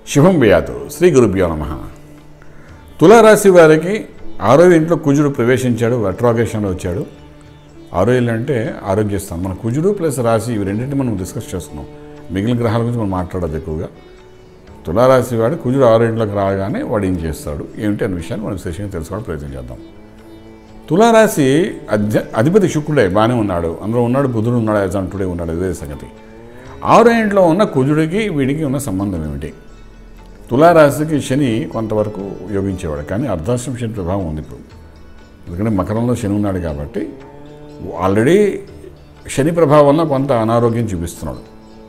శుభం వ్యాతు శ్రీ గురుభ్యో నమ తులారాశి వారికి ఆరో ఇంట్లో కుజుడు ప్రవేశించాడు వెట్రాగేషన్లో వచ్చాడు ఆరో ఇల్లు అంటే ఆరోగ్యస్థానం మన కుజుడు ప్లస్ రాశి ఇవి రెండింటిని మనం డిస్కస్ చేస్తున్నాం మిగిలిన గ్రహాల గురించి మనం మాట్లాడదు ఎక్కువగా తులారాశి వాడు కుజుడు ఆరో ఇంట్లోకి రాగానే వాడు ఏం చేస్తాడు ఏమిటి అనే విషయాన్ని మనం విశేషంగా తెలుసుకోవడం ప్రయత్నం చేద్దాం తులారాశి అధ్య అధిపతి శుక్రుడే బాగానే ఉన్నాడు అందులో ఉన్నాడు బుధుడు ఉన్నాడు యాజ్ టుడే ఉన్నాడు ఇదే సంగతి ఆరో ఇంట్లో ఉన్న కుజుడికి వీడికి ఉన్న సంబంధం ఏమిటి తులారాశికి శని కొంతవరకు యోగించేవాడు కానీ అర్ధాశ్రం శని ప్రభావం ఉంది ఇప్పుడు ఎందుకంటే మకరంలో శని ఉన్నాడు కాబట్టి ఆల్రెడీ శని ప్రభావం వలన కొంత అనారోగ్యం చూపిస్తున్నాడు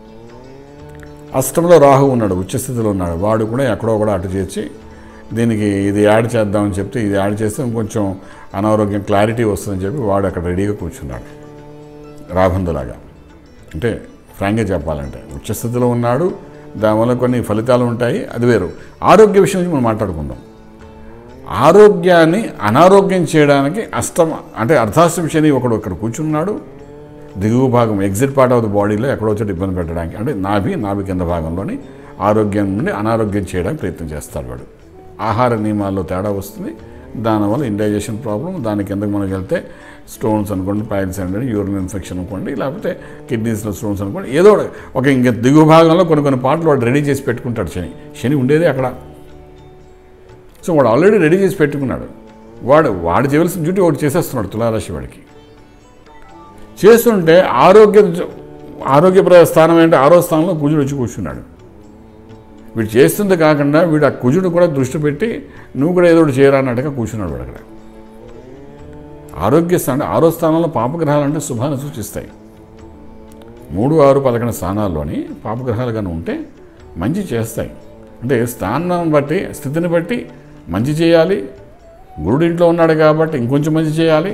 అష్టంలో రాహు ఉన్నాడు ఉచ్చస్థితిలో ఉన్నాడు వాడు కూడా ఎక్కడో కూడా అటు చేర్చి దీనికి ఇది యాడ్ చేద్దామని చెప్తే ఇది యాడ్ చేస్తే ఇంకొంచెం అనారోగ్యం క్లారిటీ వస్తుందని చెప్పి వాడు అక్కడ రెడీగా కూర్చున్నాడు రాబందులాగా అంటే ఫ్రాంక్గా చెప్పాలంటే ఉచ్చస్థితిలో ఉన్నాడు దానివల్ల కొన్ని ఫలితాలు ఉంటాయి అది వేరు ఆరోగ్య విషయం నుంచి మనం మాట్లాడుకుందాం ఆరోగ్యాన్ని అనారోగ్యం చేయడానికి అష్టమ అంటే అర్ధాష్టమ శని ఒకడు ఇక్కడ కూర్చున్నాడు దిగువ భాగం ఎగ్జిట్ పార్ట్ ఆఫ్ ద బాడీలో ఎక్కడో చోట ఇబ్బంది పెట్టడానికి అంటే నాభి నాభి కింద భాగంలోని ఆరోగ్యం నుండి అనారోగ్యం చేయడానికి ప్రయత్నం చేస్తాడు వాడు ఆహార నియమాల్లో తేడా వస్తుంది దానివల్ల ఇండైజెషన్ ప్రాబ్లం దాని కిందకి మనకి వెళ్తే స్టోన్స్ అనుకోండి పైల్స్ అనుకోండి యూరిన్ ఇన్ఫెక్షన్ అనుకోండి లేకపోతే కిడ్నీస్లో స్టోన్స్ అనుకోండి ఏదో ఒకటి. ఒక ఇంక దిగువ భాగంలో కొన్ని కొన్ని పాటలు వాడు రెడీ చేసి పెట్టుకుంటాడు శని శని ఉండేది అక్కడ సో వాడు ఆల్రెడీ రెడీ చేసి పెట్టుకున్నాడు వాడు వాడు చేయవలసిన డ్యూటీ ఒకటి చేసేస్తున్నాడు తులారాశి వాడికి చేస్తుంటే ఆరోగ్య ఆరోగ్యప్రద స్థానం ఏంటంటే ఆరో స్థానంలో కుజుడు వచ్చి కూర్చున్నాడు వీడు చేస్తుంది కాకుండా వీడు ఆ కుజుడు కూడా దృష్టి పెట్టి నువ్వు కూడా ఏదో ఒకటి చేయరా అన్నట్టుగా కూర్చున్నాడు వాడు అక్కడ ఆరోగ్య స్థానం ఆరో స్థానంలో పాపగ్రహాలు అంటే శుభాన్ని సూచిస్తాయి మూడు ఆరు పదకొండు స్థానాల్లోని పాపగ్రహాలు కానీ ఉంటే మంచి చేస్తాయి అంటే స్థానం బట్టి స్థితిని బట్టి మంచి చేయాలి గురుడు ఇంట్లో ఉన్నాడు కాబట్టి ఇంకొంచెం మంచి చేయాలి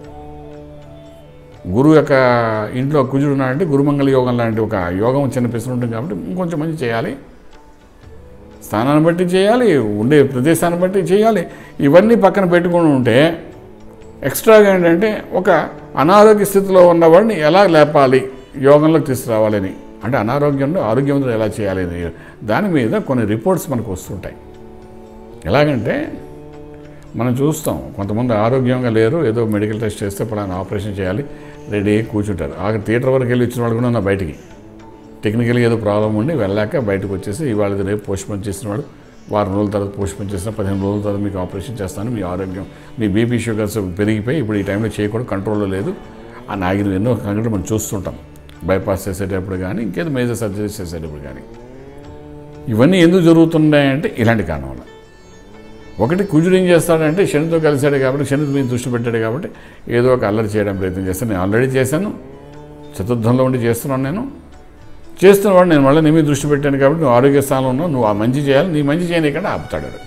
గురువు యొక్క ఇంట్లో కుజుడు ఉన్నాడంటే గురుమంగళ యోగం లాంటి ఒక యోగం చిన్న పిసరు ఉంటుంది కాబట్టి ఇంకొంచెం మంచి చేయాలి స్థానాన్ని బట్టి చేయాలి ఉండే ప్రదేశాన్ని బట్టి చేయాలి ఇవన్నీ పక్కన పెట్టుకుని ఉంటే ఎక్స్ట్రాగా ఏంటంటే ఒక అనారోగ్య స్థితిలో ఉన్నవాడిని ఎలా లేపాలి యోగంలోకి తీసుకురావాలని అంటే అనారోగ్యంలో ఆరోగ్యంలో ఎలా చేయాలి అని దాని మీద కొన్ని రిపోర్ట్స్ మనకు వస్తుంటాయి ఎలాగంటే మనం చూస్తాం కొంతమంది ఆరోగ్యంగా లేరు ఏదో మెడికల్ టెస్ట్ చేస్తే పలానా ఆపరేషన్ చేయాలి రెడీ కూర్చుంటారు ఆ థియేటర్ వరకు వెళ్ళి వచ్చిన వాళ్ళు కూడా ఉన్నారు బయటికి టెక్నికల్గా ఏదో ప్రాబ్లం ఉండి వెళ్ళాక బయటకు వచ్చేసి ఇవాళ ఇది రేపు పోస్ట్ పోన్ చేసిన వాడు వారం రోజుల తర్వాత పోస్ట్ పోన్ చేసిన పదిహేను రోజుల తర్వాత మీకు ఆపరేషన్ చేస్తాను మీ ఆరోగ్యం మీ బీపీ షుగర్స్ పెరిగిపోయి ఇప్పుడు ఈ టైంలో చేయకూడదు కంట్రోల్లో లేదు ఆ నాగిన ఎన్నో సంఘటనలు మనం చూస్తుంటాం బైపాస్ చేసేటప్పుడు కానీ ఇంకేదో మేజర్ సర్జరీస్ చేసేటప్పుడు కానీ ఇవన్నీ ఎందుకు జరుగుతున్నాయంటే ఇలాంటి కారణం వల్ల ఒకటి కుజుడు ఏం చేస్తాడంటే శనితో కలిశాడు కాబట్టి శని మీద దృష్టి పెట్టాడు కాబట్టి ఏదో ఒక అల్లరి చేయడం ప్రయత్నం చేస్తాను నేను ఆల్రెడీ చేశాను చతుర్థంలో ఉండి చేస్తున్నాను నేను చేస్తున్నవాడు నేను మళ్ళీ నీ మీద దృష్టి పెట్టాను కాబట్టి నువ్వు ఆరోగ్య స్థానంలో ఉన్నావు నువ్వు ఆ మంచి చేయాలి నీ మంచి చేయనీకంటే ఆపుతాడు వాడు.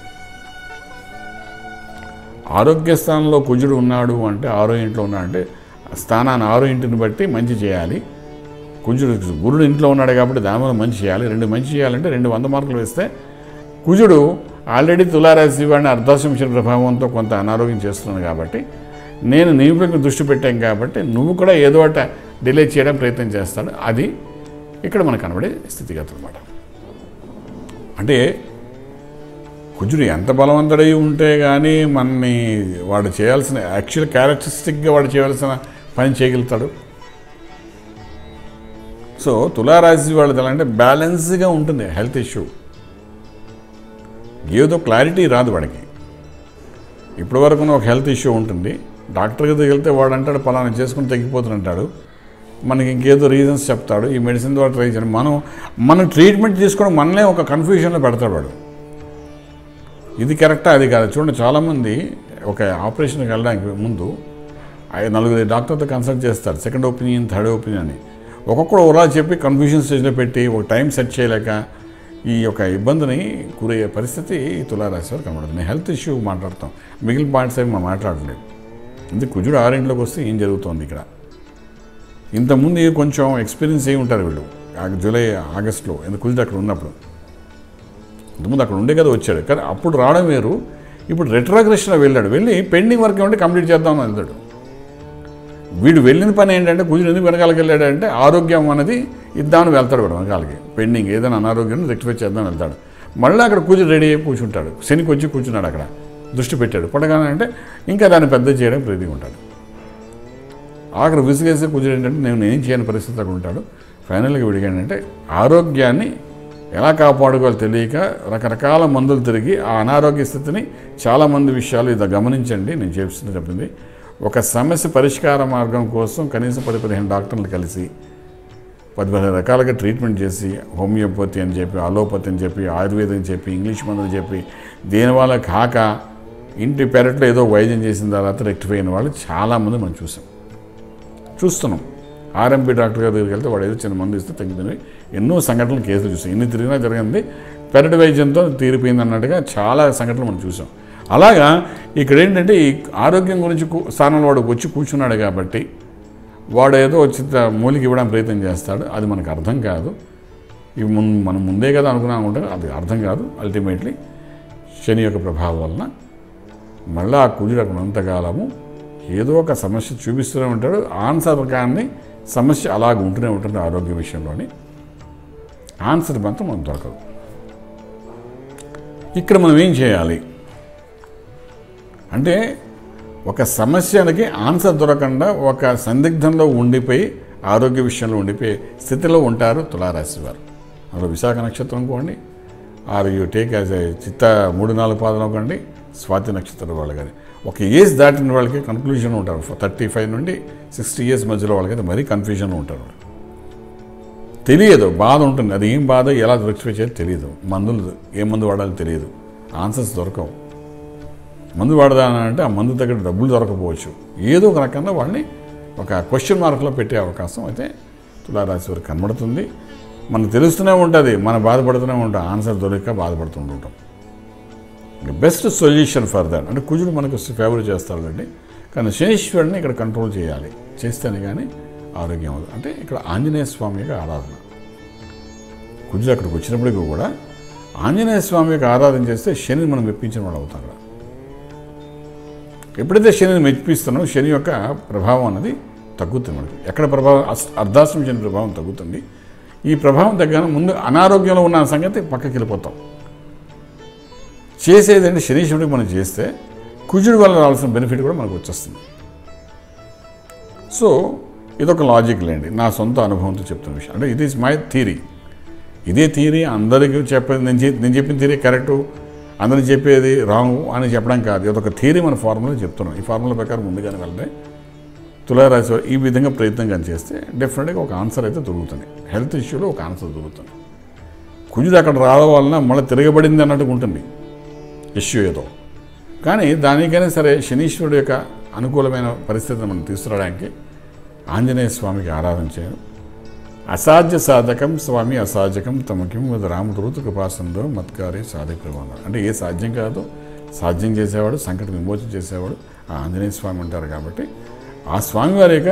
ఆరోగ్య స్థానంలో కుజుడు ఉన్నాడు అంటే ఆరో ఇంట్లో ఉన్నాడంటే స్థానాన్ని ఆరో ఇంటిని బట్టి మంచి చేయాలి కుజుడు గురుడు ఇంట్లో ఉన్నాడు కాబట్టి దానివల్ల మంచి చేయాలి రెండు మంచి చేయాలంటే రెండు వంద మార్కులు వేస్తే కుజుడు ఆల్రెడీ తులారాశి వాడిని అర్ధాశంశ ప్రభావంతో కొంత అనారోగ్యం చేస్తున్నాను కాబట్టి నేను నీ వైపు దృష్టి పెట్టాను కాబట్టి నువ్వు కూడా ఏదో ఒకటి డిలే చేయడం ప్రయత్నం చేస్తాడు అది ఇక్కడ మనకు కనబడే స్థితిగతులు అనమాట అంటే కుజుడు ఎంత బలవంతుడై ఉంటే కానీ మనని వాడు చేయాల్సిన యాక్చువల్ క్యారెక్టరిస్టిక్గా వాడు చేయవలసిన పని చేయగలుగుతాడు సో తులారాశి వాళ్ళది ఎలా అంటే బ్యాలెన్స్గా ఉంటుంది హెల్త్ ఇష్యూ ఏదో క్లారిటీ రాదు వాడికి ఇప్పటి వరకు ఒక హెల్త్ ఇష్యూ ఉంటుంది డాక్టర్ దగ్గరికి వెళ్తే వాడు అంటాడు పలానా చేసుకుని తగ్గిపోతుంటాడు మనకి ఇంకేదో రీజన్స్ చెప్తాడు ఈ మెడిసిన్ ద్వారా ట్రై చేయడం మనం మనం ట్రీట్మెంట్ తీసుకోవడం మనలే ఒక కన్ఫ్యూజన్లో పెడతాడు వాడు ఇది కరెక్టా అది కాదు చూడండి చాలామంది ఒక ఆపరేషన్కి వెళ్ళడానికి ముందు ఐ- నలుగురు డాక్టర్తో కన్సల్ట్ చేస్తారు సెకండ్ ఒపీనియన్ థర్డ్ ఒపీనియన్ అని ఒక్కొక్కడు ఒకలా చెప్పి కన్ఫ్యూజన్ స్టేజ్లో పెట్టి ఒక టైం సెట్ చేయలేక ఈ యొక్క ఇబ్బందిని గురయ్యే పరిస్థితి ఈ తులారాశి వారు కనబడుతుంది హెల్త్ ఇష్యూ మాట్లాడతాం మిగిలిన పాయింట్స్ ఏమి మనం మాట్లాడలేదు ఇది కుజుడు ఆరింట్లోకి వస్తే ఏం జరుగుతోంది ఇక్కడ ఇంతకుముందు కొంచెం ఎక్స్పీరియన్స్ అయి ఉంటారు వీళ్ళు ఆ జూలై ఆగస్టులో ఎందుకు కుజుడు అక్కడ ఉన్నప్పుడు ఇంతకుముందు అక్కడ ఉండే కదా వచ్చాడు కానీ అప్పుడు రావడం వేరు ఇప్పుడు రెట్రాగ్రెషన్లో వెళ్ళాడు వెళ్ళి పెండింగ్ వర్క్ ఏమంటే కంప్లీట్ చేద్దామని వెళ్తాడు వీడు వెళ్ళిన పని ఏంటంటే కుజుడు ఎందుకు వెనకాలకి వెళ్ళాడు అంటే ఆరోగ్యం అనేది ఇద్దామని వెళ్తాడు వాడు వెనకాలకి పెండింగ్ ఏదైనా అనారోగ్యం రెక్టిఫై చేద్దామని వెళ్తాడు మళ్ళీ అక్కడ కూర్చొని రెడీ అయ్యి కూర్చుంటాడు శనికి వచ్చి కూర్చున్నాడు అక్కడ దృష్టి పెట్టాడు పడగానే అంటే ఇంకా దాన్ని పెద్ద చేయడం ప్రతి ఉంటాడు ఆఖరి విసిగేసి కూర్చొని ఏంటంటే నేను ఏం చేయని పరిస్థితి అక్కడ ఉంటాడు ఫైనల్గా విడిగాడంటే ఆరోగ్యాన్ని ఎలా కాపాడుకోవాలో తెలియక రకరకాల మందులు తిరిగి ఆ అనారోగ్య స్థితిని చాలామంది విషయాలు ఇది గమనించండి నేను చేస్తుంది చెప్పింది ఒక సమస్య పరిష్కార మార్గం కోసం కనీసం పది పదిహేను డాక్టర్లు కలిసి పది పదిహేను రకాలుగా ట్రీట్మెంట్ చేసి హోమియోపతి అని చెప్పి అలోపతి అని చెప్పి ఆయుర్వేదం అని చెప్పి ఇంగ్లీష్ మందులు చెప్పి దేనివల్ల కాక ఇంటి పెరట్లో ఏదో వైద్యం చేసిన తర్వాత రెక్టిఫై అయిన వాళ్ళు చాలామంది మనం చూసాం చూస్తున్నాం ఆర్ఎంపీ డాక్టర్ గారి దగ్గరికి వెళ్తే వాడు ఏదో చిన్న మందు ఇస్తే తగ్గుతుంది ఎన్నో సంఘటనలు కేసులు చూసాం ఎన్ని తిరిగినా జరిగింది పెరటి వైద్యంతో తీరిపోయింది అన్నట్టుగా చాలా సంఘటనలు మనం చూసాం అలాగా ఇక్కడ ఏంటంటే ఈ ఆరోగ్యం గురించి కూ- స్థానంలో వాడు వచ్చి కూర్చున్నాడు కాబట్టి వాడు ఏదో వచ్చి త- మూలికి ఇవ్వడానికి ప్రయత్నం చేస్తాడు అది మనకు అర్థం కాదు ఇవి ముందు మనం ముందే కదా అనుకున్నాం అనుకుంటే అది అర్థం కాదు అల్టిమేట్లీ శని యొక్క ప్రభావం వలన మళ్ళీ ఆ కుజుడు అక్కడ ఉన్నంతకాలము ఏదో ఒక సమస్య చూపిస్తూనే ఉంటాడు ఆన్సర్ కానీ సమస్య అలాగ ఉంటూనే ఉంటుంది ఆరోగ్య విషయంలోని ఆన్సర్ మాత్రం మనకు దొరకదు ఇక్కడ మనం ఏం చేయాలి అంటే ఒక సమస్యకి ఆన్సర్ దొరకకుండా ఒక సందిగ్ధంలో ఉండిపోయి ఆరోగ్య విషయంలో ఉండిపోయి స్థితిలో ఉంటారు తులారాశి వారు అందులో విశాఖ నక్షత్రం అనుకోండి are you take as a Chitta మూడు నాలుగు పాదం అనుకోండి స్వాతి నక్షత్రం వాళ్ళు కానీ ఒక ఏజ్ దాటిన వాళ్ళకి కన్క్లూజన్ ఉంటారు థర్టీ ఫైవ్ నుండి సిక్స్టీ ఇయర్స్ మధ్యలో వాళ్ళకైతే మరీ కన్ఫ్యూజన్లో ఉంటారు వాళ్ళు. తెలియదు బాధ ఉంటుంది అది ఏం బాధ ఎలా రెక్టిఫై చేయాలో తెలియదు మందులు ఏ మందు వాడాలో తెలియదు ఆన్సర్స్ దొరకవు మందు వాడదానంటే ఆ మందు తగ్గ డబ్బులు దొరకపోవచ్చు ఏదో ఒక రకంగా వాళ్ళని ఒక క్వశ్చన్ మార్క్లో పెట్టే అవకాశం అయితే తులారాశి వారికి కనబడుతుంది మనకు తెలుస్తూనే ఉంటుంది మనం బాధపడుతూనే ఉంటాం ఆన్సర్ దొరక బాధపడుతుంటాం బెస్ట్ సొల్యూషన్ ఫర్ దాట్ అంటే కుజుడు మనకు ఫేవర్ చేస్తాడండి కానీ శనీశ్వరుని ఇక్కడ కంట్రోల్ చేయాలి చేస్తేనే కానీ ఆరోగ్యం అవ్వదు అంటే ఇక్కడ ఆంజనేయ స్వామి యొక్క ఆరాధన కుజుడు అక్కడికి వచ్చినప్పటికీ కూడా ఆంజనేయ స్వామి యొక్క ఆరాధన చేస్తే శని మనం మెప్పించిన వాడు అవుతాం అక్కడ ఎప్పుడైతే శనిని మెప్పిస్తున్నామో శని యొక్క ప్రభావం అనేది తగ్గుతుంది మనకి ఎక్కడ ప్రభావం అస్- అర్ధాశ్రమ శని ప్రభావం తగ్గుతుంది ఈ ప్రభావం తగ్గగానే ముందు అనారోగ్యంలో ఉన్న సంగతి పక్కకి వెళ్ళిపోతాం చేసేదంటే శనీశ్వరుడికి మనం చేస్తే కుజుడి వల్ల రావాల్సిన బెనిఫిట్ కూడా మనకు వచ్చేస్తుంది సో ఇదొక లాజిక్ లేండి నా సొంత అనుభవంతో చెప్తున్న విషయం అంటే ఇది ఇస్ మై థీరీ ఇదే థీరీ అందరికీ చెప్పేది నేను చె- నేను చెప్పిన థీరీ కరెక్టు అందరికి చెప్పేది రాంగ్ అని చెప్పడం కాదు ఇదొక థీరీ మన ఫార్ములా చెప్తున్నాం ఈ ఫార్ములా ప్రకారం ముందుగానే వెళ్తే తులారాశి వారు ఈ విధంగా ప్రయత్నం కానీ చేస్తే డెఫినెట్గా ఒక ఆన్సర్ అయితే దొరుకుతుంది హెల్త్ ఇష్యూలో ఒక ఆన్సర్ దొరుకుతుంది కుజుడు అక్కడ రావడం వలన మళ్ళీ తిరగబడింది అన్నట్టుగా ఉంటుంది ఇష్యూ ఏదో కానీ దానికైనా సరే శనీశ్వరుడు యొక్క అనుకూలమైన పరిస్థితిని మనం తీసుకురావడానికి ఆంజనేయ స్వామికి ఆరాధన చేయడం అసాధ్య సాధకం స్వామి అసాధ్యకం తమకిం వద రామదూత కృపాసందో మత్కారి సాధిక్రమన్నారు అంటే ఏ సాధ్యం కాదు సాధ్యం చేసేవాడు సంకట విమోచన చేసేవాడు ఆ ఆంజనేయ స్వామి అంటారు కాబట్టి ఆ స్వామివారి యొక్క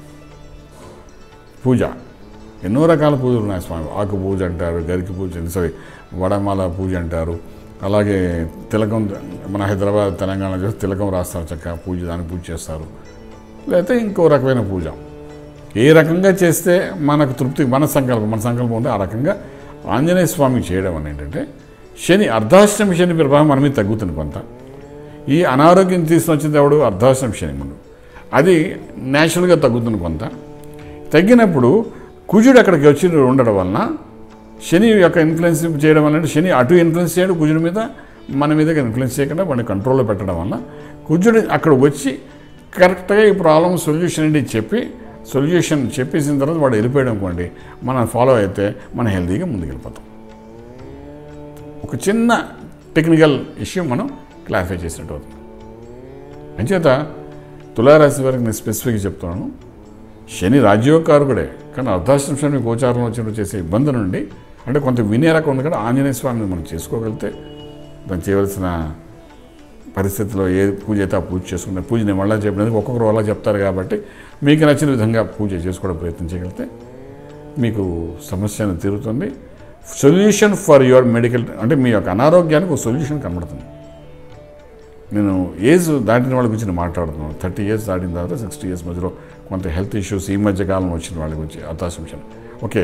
పూజ ఎన్నో రకాల పూజలు ఉన్నాయి స్వామి ఆకు పూజ అంటారు గరికి పూజ సారీ వడమాల పూజ అంటారు అలాగే తిలకం మన హైదరాబాద్ తెలంగాణ చేస్తే తిలకం రాస్తారు చక్కగా పూజ దానికి పూజ చేస్తారు లేకపోతే ఇంకో రకమైన పూజ ఏ రకంగా చేస్తే మనకు తృప్తి మన సంకల్పం మన సంకల్పం ఉంటే ఆ రకంగా ఆంజనేయ స్వామికి చేయడం అని ఏంటంటే శని అర్ధాష్టమి శని ప్రభావం మన మీద తగ్గుతుంది కొంత ఈ అనారోగ్యం తీసుకుని వచ్చింది ఎవడు అర్ధాష్టమి శని ముందు అది న్యాచురల్గా తగ్గుతుంది కొంత తగ్గినప్పుడు కుజుడు అక్కడికి వచ్చి ఉండడం వలన శని యొక్క ఇన్ఫ్లుయెన్స్ చేయడం వల్ల శని అటు ఇన్ఫ్లుయెన్స్ చేయడం కుజుడి మీద మన మీద ఇన్ఫ్లుయెన్స్ చేయకుండా వాడిని కంట్రోల్లో పెట్టడం వల్ల కుజుడు అక్కడ వచ్చి కరెక్ట్గా ఈ ప్రాబ్లమ్ సొల్యూషన్ ఏంటి చెప్పి సొల్యూషన్ చెప్పేసిన తర్వాత వాడు వెళ్ళిపోయాడు అనుకోండి మనం ఫాలో అయితే మనం హెల్తీగా ముందుకెళ్ళిపోతాం ఒక చిన్న టెక్నికల్ ఇష్యూ మనం క్లారిఫై చేసినట్టు అవుతుంది అంచేత తులారాశి వారికి నేను స్పెసిఫిక్గా చెప్తున్నాను శని రాజ్యోకారకుడే కానీ అర్ధాశ్రమ శని గోచారంలో వచ్చినప్పుడు చేసే ఇబ్బంది నుండి అంటే కొంత వినే రకం ఉంది కదా ఆంజనేయ స్వామిని మనం చేసుకోగలిగితే దాన్ని చేయవలసిన పరిస్థితిలో ఏ పూజ అయితే ఆ పూజ చేసుకుంటే పూజ నేను మళ్ళీ చెప్పినది ఒక్కొక్కరు అలా చెప్తారు కాబట్టి మీకు నచ్చిన విధంగా పూజ చేసుకోవడం ప్రయత్నం చేయగలిగితే మీకు సమస్యను తీరుతుంది సొల్యూషన్ ఫర్ యువర్ మెడికల్ అంటే మీ యొక్క అనారోగ్యానికి ఒక సొల్యూషన్ కనబడుతుంది నేను ఏజ్ దాటిన వాళ్ళ గురించి నేను మాట్లాడుతున్నాను థర్టీ ఇయర్స్ దాటిన తర్వాత సిక్స్టీ ఇయర్స్ మధ్యలో కొంత హెల్త్ ఇష్యూస్ ఈ మధ్య కాలంలో వచ్చిన వాళ్ళ గురించి అర్థాశంశం ఓకే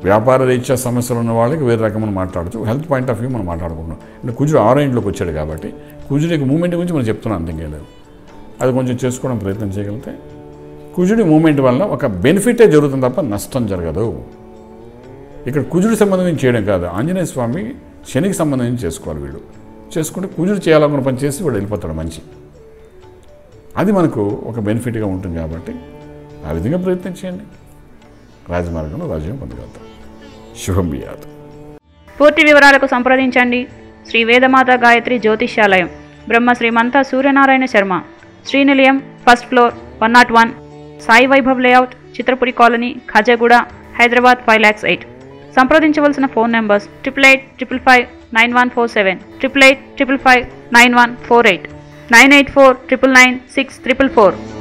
వ్యాపార రీత్యా సమస్యలు ఉన్న వాళ్ళకి వేరే రకమైన మాట్లాడచ్చు హెల్త్ పాయింట్ ఆఫ్ వ్యూ మనం మాట్లాడుకుంటున్నాం అంటే కుజుడు ఆరో ఇంట్లోకి వచ్చాడు కాబట్టి కుజుడికి మూమెంట్ గురించి మనం చెప్తున్నాం అంతే లేదు అది కొంచెం చేసుకోవడం ప్రయత్నం చేయగలిగితే కుజుడి మూమెంట్ వల్ల ఒక బెనిఫిటే జరుగుతుంది తప్ప నష్టం జరగదు ఇక్కడ కుజుడి సంబంధించి చేయడం కాదు ఆంజనేయ స్వామి శనికి సంబంధించి చేసుకోవాలి వీళ్ళు చేసుకుంటే కుజుడు చేయాలనుకున్న పని చేసి వాడు వెళ్ళిపోతాడు మంచి అది మనకు ఒక బెనిఫిట్గా ఉంటుంది కాబట్టి ఆ విధంగా ప్రయత్నం చేయండి రాజమార్గంలో రాజ్యం పొందగలుగుతాం శుభం బియాదు పూర్తి వివరాలకు సంప్రదించండి Shri Vedamata Gayatri Jyotishyalayam Brahma Srimantha Suryanarayana Sharma Srinilayam first floor one naught one Sai Vaibhav layout Chitrapuri colony Khajaguda Hyderabad five lakhs eight సంప్రదించవలసిన phone numbers triple eight triple five nine one four seven triple eight triple five nine one four eight nine eight four triple nine six triple four